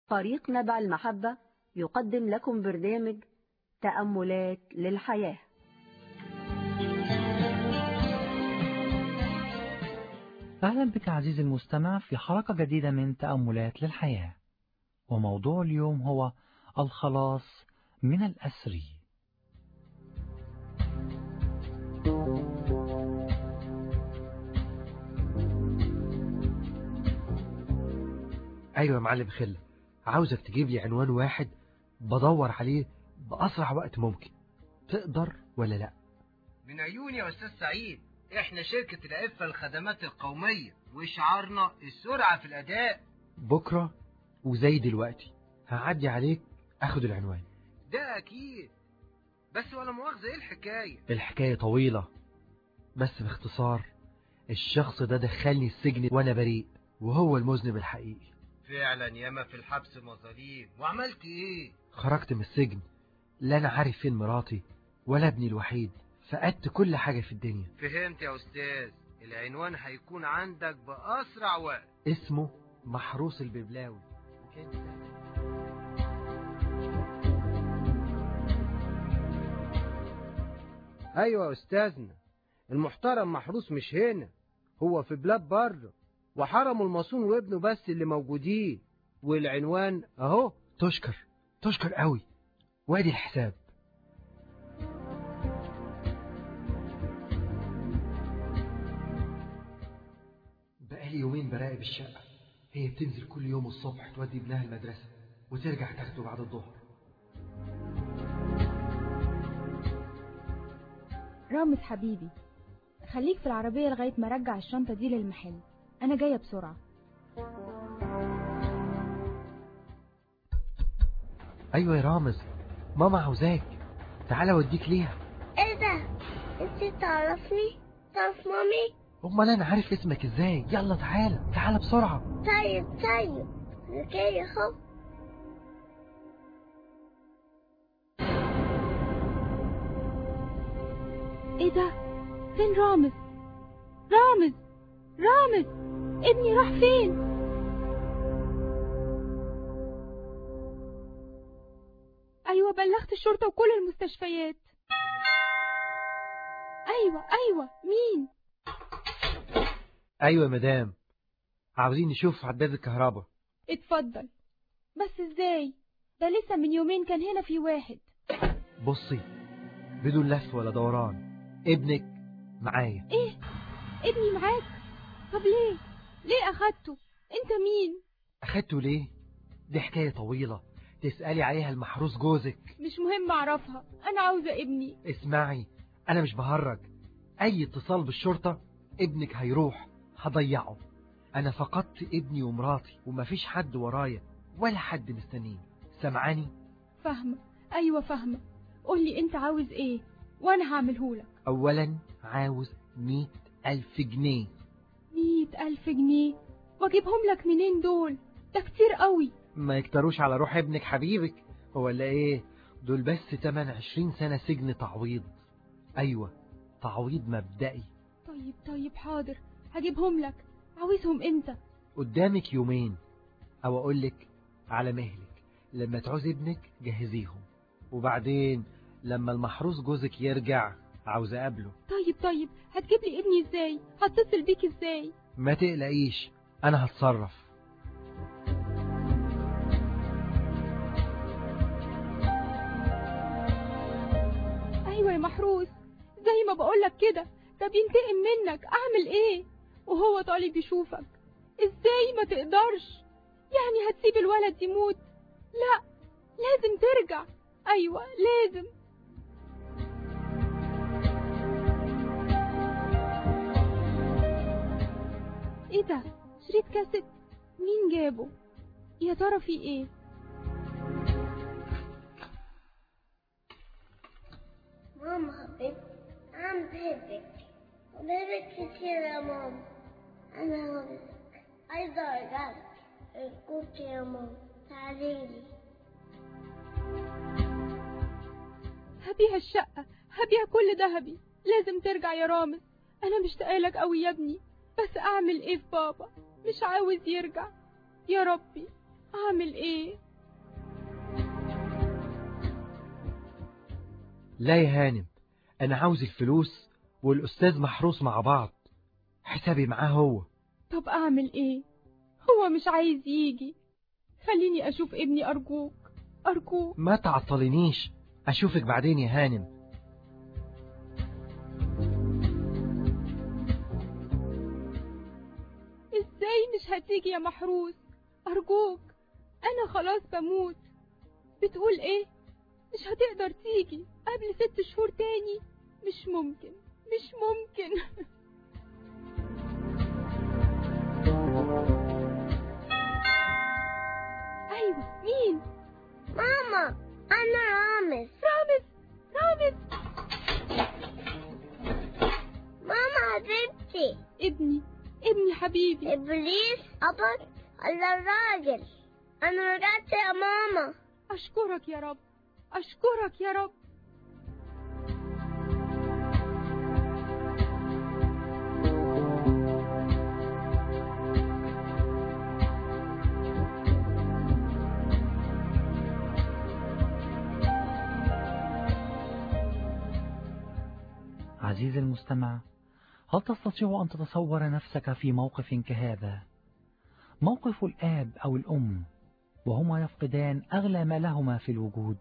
فريق نبع المحبة يقدم لكم برنامج تأملات للحياة أهلا بك عزيزي المستمع في حلقة جديدة من تأملات للحياة وموضوع اليوم هو الخلاص من الأسر ايوه يا معلم خلة عاوزك تجيب لي عنوان واحد بدور عليه بأسرع وقت ممكن تقدر ولا لا من عيوني يا أستاذ سعيد إحنا شركة العفة الخدمات القومية وشعارنا السرعة في الأداء بكرة وزي دلوقتي هعدي عليك اخد العنوان ده أكيد بس ولا مؤاخذة إيه الحكاية الحكاية طويلة بس باختصار الشخص ده دخلني السجن وانا بريء وهو المذنب الحقيقي فعلا ياما في الحبس مظاليم وعملت إيه خرجت من السجن لا انا عارف فين مراتي ولا ابني الوحيد فقدت كل حاجة في الدنيا فهمت يا أستاذ العنوان هيكون عندك بأسرع وقت اسمه محروس الببلاوي أيوة يا أستاذنا المحترم محروس مش هنا هو في بلاد بره وحرموا المصون وابنه بس اللي موجودين والعنوان أهو تشكر تشكر قوي وادي الحساب بقالي يومين براقب الشقة هي بتنزل كل يوم الصبح تودي ابنها المدرسة وترجع تاخده بعد الظهر رامز حبيبي خليك في العربية لغاية ما ارجع الشنطة دي للمحل انا جاية بسرعة ايوه يا رامز ماما عاوزاك تعالى اوديك ليها ايه ده انت تعرفني تعرف مامي امال انا عارف اسمك ازاي يلا تعالى تعالى بسرعة طيب طيب انا جاي اهو ايه ده فين رامز رامز رامز ابني راح فين ايوه بلغت الشرطة وكل المستشفيات ايوه ايوه مين ايوه يا مدام عاوزين نشوف عداد الكهرباء اتفضل بس ازاي ده لسه من يومين كان هنا في واحد بصي بدون لف ولا دوران ابنك معايا ايه ابني معاك طب ليه ليه اخدته انت مين اخدته ليه دي حكاية طويلة تسألي عليها المحروس جوزك مش مهم اعرفها انا عاوزة ابني اسمعي انا مش بهرج اي اتصال بالشرطة ابنك هيروح هضيعه انا فقدت ابني ومراتي ومفيش حد ورايا ولا حد مستنيني سمعاني فاهمة ايوه فاهمة قولي انت عاوز ايه وانا هعملهولك اولا عاوز مية الف جنيه مية الف جنيه واجيبهم لك منين دول ده كتير قوي ما يكتروش على روح ابنك حبيبك هو ولا ايه دول بس تمن عشرين سنة سجن تعويض ايوه تعويض مبدئي طيب طيب حاضر هجيبهم لك عاوزهم انت قدامك يومين او اقولك على مهلك لما تعوز ابنك جهزيهم وبعدين لما المحروس جوزك يرجع عاوز اقابله طيب طيب هتجيب لي ابني ازاي هتصل بيك ازاي ما تقلقيش انا هتصرف ايوه يا محروس زي ما بقولك كده ده بينتقم منك اعمل ايه وهو طالب يشوفك ازاي ما تقدرش يعني هتسيب الولد يموت لا لازم ترجع ايوه لازم ايه ده شريط كاسيت مين جابه يا ترى في ايه ماما حبيبتي انا بحبك بحبك كتير يا ماما انا هقولك عايزة ارجعلك الكوت يا ماما تعاليلي هبيع الشقة هبيع كل ذهبي لازم ترجع يا رامز انا مشتاقه لك قوي يا ابني بس اعمل ايه في بابا مش عاوز يرجع يا ربي أعمل إيه لا يا هانم أنا عاوز الفلوس والأستاذ محروس مع بعض حسابي معاه هو طب أعمل إيه هو مش عايز يجي خليني أشوف ابني أرجوك أرجوك ما تعطلنيش أشوفك بعدين يا هانم إزاي مش هتيجي يا محروس أرجوك أنا خلاص بموت بتقول إيه مش هتقدر تيجي قبل ست شهور تاني مش ممكن مش ممكن أيوة مين ماما أنا رامز رامز رامز ماما حبيبتي ابني ابني حبيبي إبليس قبض على الراجل أنا رجعت يا ماما أشكرك يا رب أشكرك يا رب عزيزي المستمع هل تستطيع أن تتصور نفسك في موقف كهذا موقف الآب أو الأم وهما يفقدان أغلى ما لهما في الوجود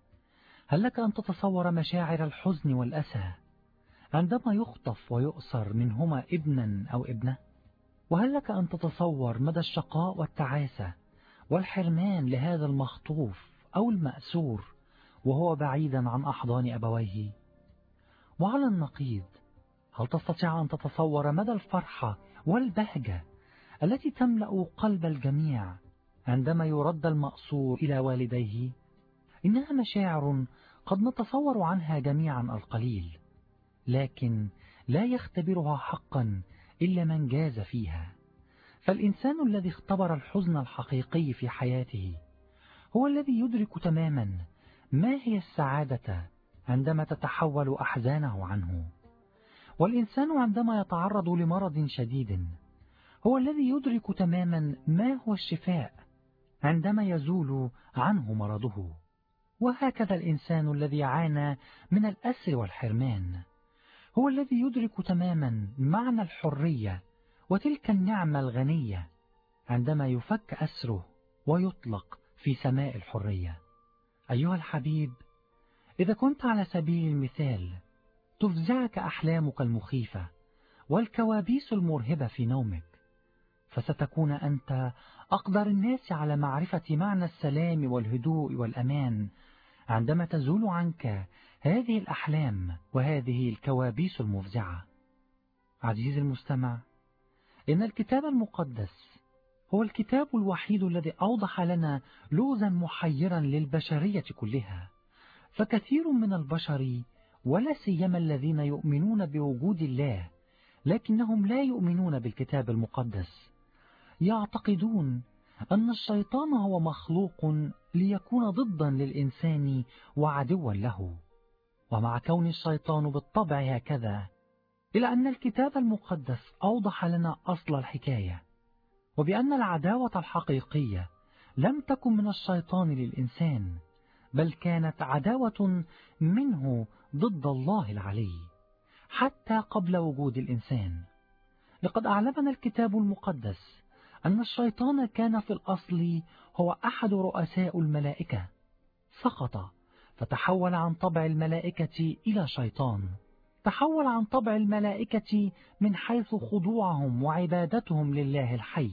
هل لك أن تتصور مشاعر الحزن والأسى عندما يخطف ويؤسر منهما ابنا أو ابنة وهل لك أن تتصور مدى الشقاء والتعاسة والحرمان لهذا المخطوف أو المأسور وهو بعيدا عن أحضان أبويه وعلى النقيض هل تستطيع أن تتصور مدى الفرحة والبهجة التي تملأ قلب الجميع عندما يرد المأسور إلى والديه إنها مشاعر قد نتصور عنها جميعا القليل لكن لا يختبرها حقا إلا من جاز فيها فالإنسان الذي اختبر الحزن الحقيقي في حياته هو الذي يدرك تماما ما هي السعادة عندما تتحول أحزانه عنه والإنسان عندما يتعرض لمرض شديد هو الذي يدرك تماما ما هو الشفاء عندما يزول عنه مرضه وهكذا الإنسان الذي عانى من الأسر والحرمان هو الذي يدرك تماما معنى الحرية وتلك النعمة الغنية عندما يفك أسره ويطلق في سماء الحرية أيها الحبيب إذا كنت على سبيل المثال تفزعك أحلامك المخيفة والكوابيس المرهبة في نومك فستكون أنت أقدر الناس على معرفة معنى السلام والهدوء والأمان عندما تزول عنك هذه الأحلام وهذه الكوابيس المفزعة عزيزي المستمع إن الكتاب المقدس هو الكتاب الوحيد الذي أوضح لنا لغزا محيرا للبشرية كلها فكثير من البشر ولا سيما الذين يؤمنون بوجود الله لكنهم لا يؤمنون بالكتاب المقدس يعتقدون أن الشيطان هو مخلوق ليكون ضدا للإنسان وعدوا له ومع كون الشيطان بالطبع هكذا إلا أن الكتاب المقدس أوضح لنا أصل الحكاية وبأن العداوة الحقيقية لم تكن من الشيطان للإنسان بل كانت عداوة منه ضد الله العلي حتى قبل وجود الإنسان لقد أعلمنا الكتاب المقدس أن الشيطان كان في الأصل هو أحد رؤساء الملائكة سقط فتحول عن طبع الملائكة إلى شيطان تحول عن طبع الملائكة من حيث خضوعهم وعبادتهم لله الحي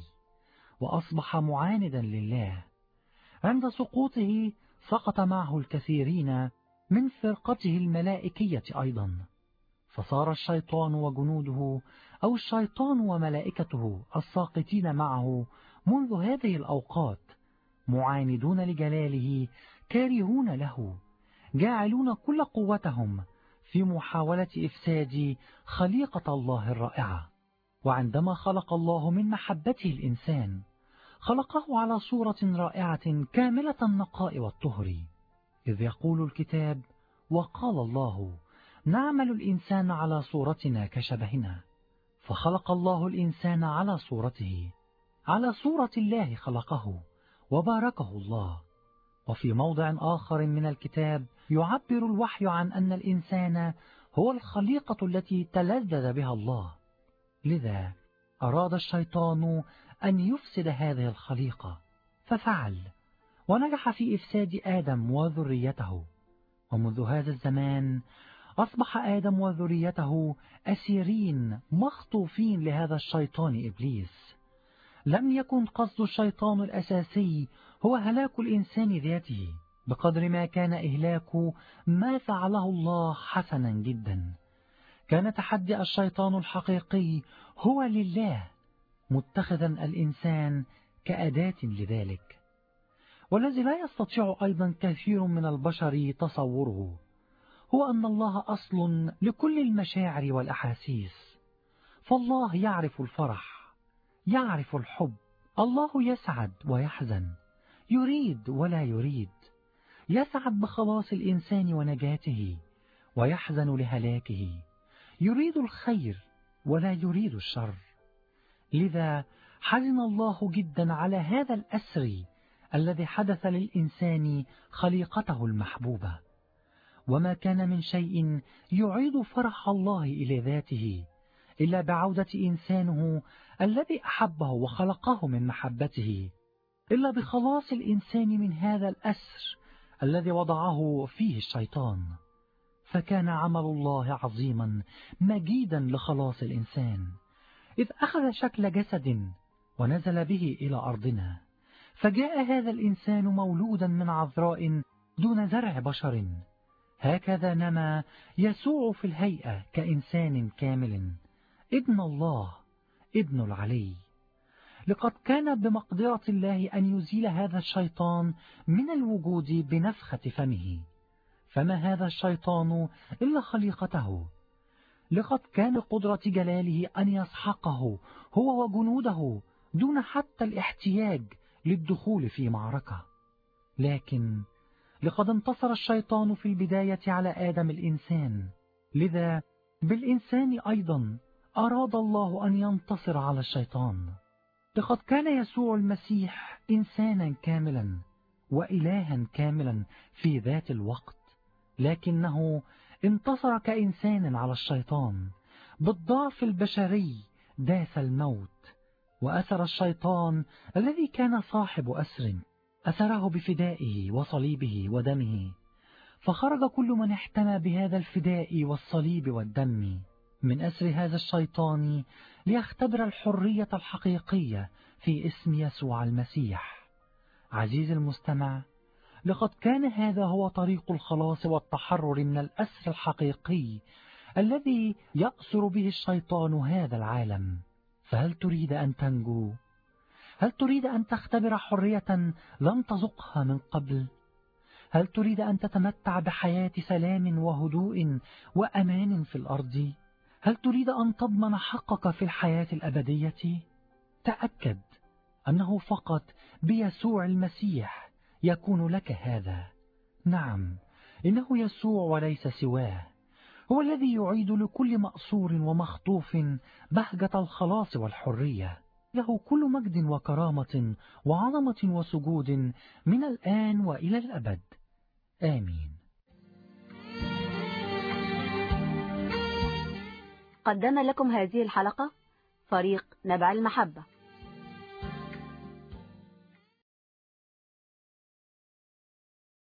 وأصبح معاندا لله عند سقوطه سقط معه الكثيرين من فرقته الملائكية أيضا فصار الشيطان وجنوده أو الشيطان وملائكته الساقطين معه منذ هذه الأوقات معاندون لجلاله كارهون له جاعلون كل قوتهم في محاولة إفساد خليقة الله الرائعة وعندما خلق الله من محبته الإنسان خلقه على صورة رائعة كاملة النقاء والطهر إذ يقول الكتاب وقال الله نعمل الإنسان على صورتنا كشبهنا فخلق الله الإنسان على صورته على صورة الله خلقه وباركه الله وفي موضع آخر من الكتاب يعبر الوحي عن أن الإنسان هو الخليقة التي تلذذ بها الله لذا أراد الشيطان أن يفسد هذه الخليقة ففعل ونجح في إفساد آدم وذريته ومنذ هذا الزمان أصبح آدم وذريته أسيرين مخطوفين لهذا الشيطان إبليس لم يكن قصد الشيطان الأساسي هو هلاك الإنسان ذاته بقدر ما كان إهلاك ما فعله الله حسنا جدا كان تحدي الشيطان الحقيقي هو لله متخذا الإنسان كأداة لذلك والذي لا يستطيع أيضا كثير من البشر تصوره هو أن الله أصل لكل المشاعر والأحاسيس فالله يعرف الفرح يعرف الحب الله يسعد ويحزن يريد ولا يريد يسعد بخلاص الإنسان ونجاته ويحزن لهلاكه يريد الخير ولا يريد الشر لذا حزن الله جدا على هذا الأسر الذي حدث للإنسان خليقته المحبوبة وما كان من شيء يعيد فرح الله إلى ذاته إلا بعودة إنسانه الذي أحبه وخلقه من محبته إلا بخلاص الإنسان من هذا الأسر الذي وضعه فيه الشيطان فكان عمل الله عظيما مجيدا لخلاص الإنسان إذ أخذ شكل جسد ونزل به إلى أرضنا فجاء هذا الإنسان مولودا من عذراء دون زرع بشر هكذا نما يسوع في الهيئة كإنسان كامل ابن الله ابن العلي لقد كان بمقدرة الله أن يزيل هذا الشيطان من الوجود بنفخة فمه فما هذا الشيطان إلا خليقته لقد كان بقدرة جلاله أن يسحقه هو وجنوده دون حتى الاحتياج للدخول في معركة لكن لقد انتصر الشيطان في البداية على آدم الإنسان لذا بالإنسان أيضا أراد الله أن ينتصر على الشيطان لقد كان يسوع المسيح إنسانا كاملا وإلها كاملا في ذات الوقت لكنه انتصر كإنسان على الشيطان بالضعف البشري داس الموت وأسر الشيطان الذي كان صاحب أسر أسره بفدائه وصليبه ودمه فخرج كل من احتمى بهذا الفداء والصليب والدم من أسر هذا الشيطان ليختبر الحرية الحقيقية في اسم يسوع المسيح عزيزي المستمع لقد كان هذا هو طريق الخلاص والتحرر من الأسر الحقيقي الذي يأسر به الشيطان هذا العالم فهل تريد أن تنجو؟ هل تريد أن تختبر حرية لم تذقها من قبل؟ هل تريد أن تتمتع بحياة سلام وهدوء وأمان في الأرض؟ هل تريد أن تضمن حقك في الحياة الأبدية؟ تأكد أنه فقط بيسوع المسيح يكون لك هذا نعم إنه يسوع وليس سواه هو الذي يعيد لكل مأسور ومخطوف بهجة الخلاص والحرية له كل مجد وكرامة وعظمة وسجود من الآن وإلى الأبد آمين قدم لكم هذه الحلقة فريق نبع المحبة